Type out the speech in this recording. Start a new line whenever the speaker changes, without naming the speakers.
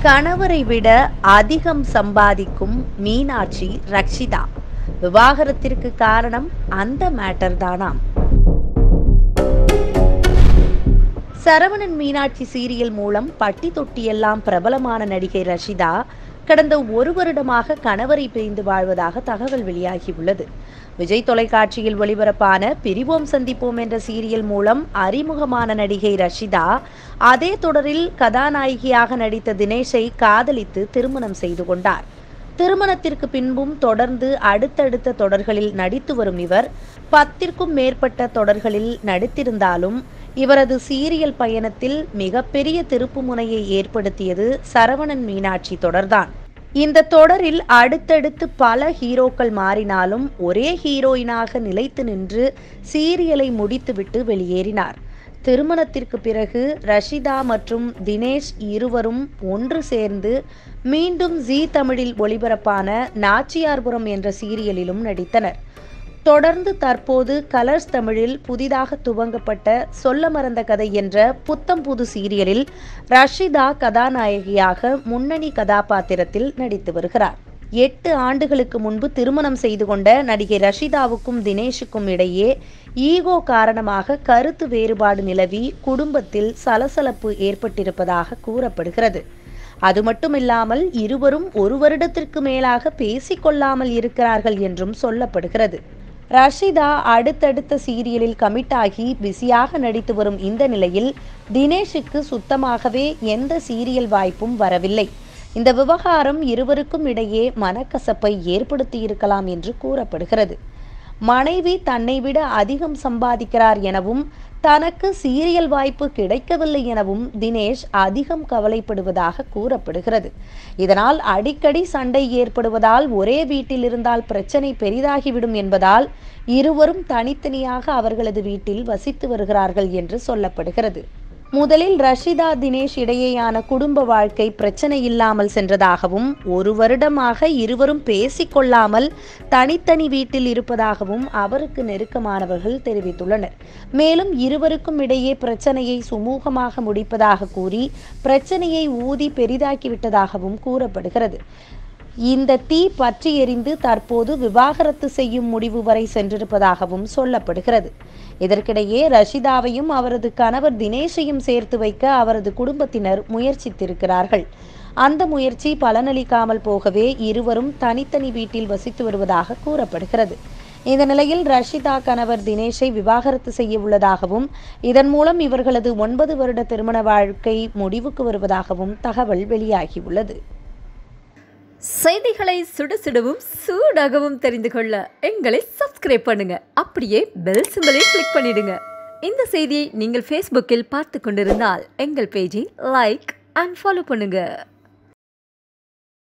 கணவரை விட அதிகம் சம்பாதிக்கும் மீனாட்சி ரக்ஷிதா விவாகரத்திற்கு காரணம் அந்த மேட்டர் தானாம் சரவணன் மீனாட்சி சீரியல் மூலம் பட்டி தொட்டியெல்லாம் பிரபலமான நடிகை ரஷிதா கடந்த ஒரு வருடமாக கணவரை பிரிந்து வாழ்வதாக தகவல் வெளியாகியுள்ளது விஜய் தொலைக்காட்சியில் ஒளிபரப்பான பிரிவோம் சந்திப்போம் என்ற சீரியல் மூலம் அறிமுகமான நடிகை ரஷிதா அதே தொடரில் கதாநாயகியாக நடித்த தினேஷை காதலித்து திருமணம் செய்து கொண்டார் திருமணத்திற்கு பின்பும் தொடர்ந்து அடுத்தடுத்த தொடர்களில் நடித்து வரும் இவர் பத்திற்கும் மேற்பட்ட தொடர்களில் நடித்திருந்தாலும் இவரது சீரியல் பயணத்தில் மிகப்பெரிய திருப்புமுனையை ஏற்படுத்தியது சரவணன் மீனாட்சி தொடர்தான் இந்த தொடரில் அடுத்தடுத்து பல ஹீரோக்கள் மாறினாலும் ஒரே ஹீரோயினாக நிலைத்து நின்று சீரியலை முடித்துவிட்டு வெளியேறினார் திருமணத்திற்கு பிறகு ரஷிதா மற்றும் தினேஷ் இருவரும் ஒன்று சேர்ந்து மீண்டும் ஜீ தமிழில் ஒளிபரப்பான நாச்சியார்புரம் என்ற சீரியலிலும் நடித்தனர் தொடர்ந்து தற்போது கலர்ஸ் தமிழில் புதிதாக துவங்கப்பட்ட சொல்ல மறந்த கதை என்ற புத்தம் புது சீரியலில் ரஷிதா கதாநாயகியாக முன்னணி கதாபாத்திரத்தில் நடித்து வருகிறார் எட்டு ஆண்டுகளுக்கு முன்பு திருமணம் செய்து கொண்ட நடிகை ரஷிதாவுக்கும் தினேஷுக்கும் இடையே ஈகோ காரணமாக கருத்து வேறுபாடு நிலவி குடும்பத்தில் சலசலப்பு ஏற்பட்டிருப்பதாக கூறப்படுகிறது அது மட்டுமில்லாமல் இருவரும் ஒரு வருடத்திற்கு மேலாக பேசிக்கொள்ளாமல் இருக்கிறார்கள் என்றும் சொல்லப்படுகிறது ரஷிதா அடுத்தடுத்த சீரியலில் கமிட் ஆகி பிஸியாக நடித்து வரும் இந்த நிலையில் தினேஷுக்கு சுத்தமாகவே எந்த சீரியல் வாய்ப்பும் வரவில்லை இந்த விவகாரம் இருவருக்கும் இடையே மனக்கசப்பை ஏற்படுத்தியிருக்கலாம் என்று கூறப்படுகிறது மனைவி தன்னை விட அதிகம் சம்பாதிக்கிறார் எனவும் தனக்கு சீரியல் வாய்ப்பு கிடைக்கவில்லை எனவும் தினேஷ் அதிகம் கவலைப்படுவதாக கூறப்படுகிறது இதனால் அடிக்கடி சண்டை ஏற்படுவதால் ஒரே வீட்டில் இருந்தால் பிரச்சனை பெரிதாகிவிடும் என்பதால் இருவரும் தனித்தனியாக அவர்களது வீட்டில் வசித்து வருகிறார்கள் என்று சொல்லப்படுகிறது முதலில் ரஷிதா தினேஷ் இடையேயான குடும்ப வாழ்க்கை பிரச்சனை இல்லாமல் சென்றதாகவும் ஒரு வருடமாக இருவரும் பேசிக்கொள்ளாமல் தனித்தனி வீட்டில் இருப்பதாகவும் அவருக்கு நெருக்கமானவர்கள் தெரிவித்துள்ளனர் மேலும் இருவருக்கும் இடையே பிரச்சனையை சுமூகமாக முடிப்பதாக கூறி பிரச்சனையை ஊதி பெரிதாக்கிவிட்டதாகவும் கூறப்படுகிறது இந்த தீ பற்றி எரிந்து தற்போது விவாகரத்து செய்யும் முடிவு வரை சென்றிருப்பதாகவும் சொல்லப்படுகிறது இதற்கிடையே ரஷிதாவையும் அவரது கணவர் தினேஷையும் சேர்த்து வைக்க அவரது குடும்பத்தினர் முயற்சித்திருக்கிறார்கள் அந்த முயற்சி பலனளிக்காமல் போகவே இருவரும் தனித்தனி வீட்டில் வசித்து வருவதாக கூறப்படுகிறது இந்த நிலையில் ரஷிதா கணவர் தினேஷை விவாகரத்து செய்ய உள்ளதாகவும் இதன் மூலம் இவர்களது ஒன்பது வருட திருமண வாழ்க்கை முடிவுக்கு வருவதாகவும் தகவல் வெளியாகியுள்ளது
செய்திகளை சுட சுடவும் சூடாகவும் தெரிந்து கொள்ள எங்களை சப்ஸ்கிரைப் பண்ணுங்க அப்படியே பெல் சிம்பலையும் கிளிக் பண்ணிடுங்க இந்த செய்தியை நீங்கள் ஃபேஸ்புக்கில் பார்த்து கொண்டிருந்தால் எங்கள் பேஜை லைக் அண்ட் ஃபாலோ பண்ணுங்க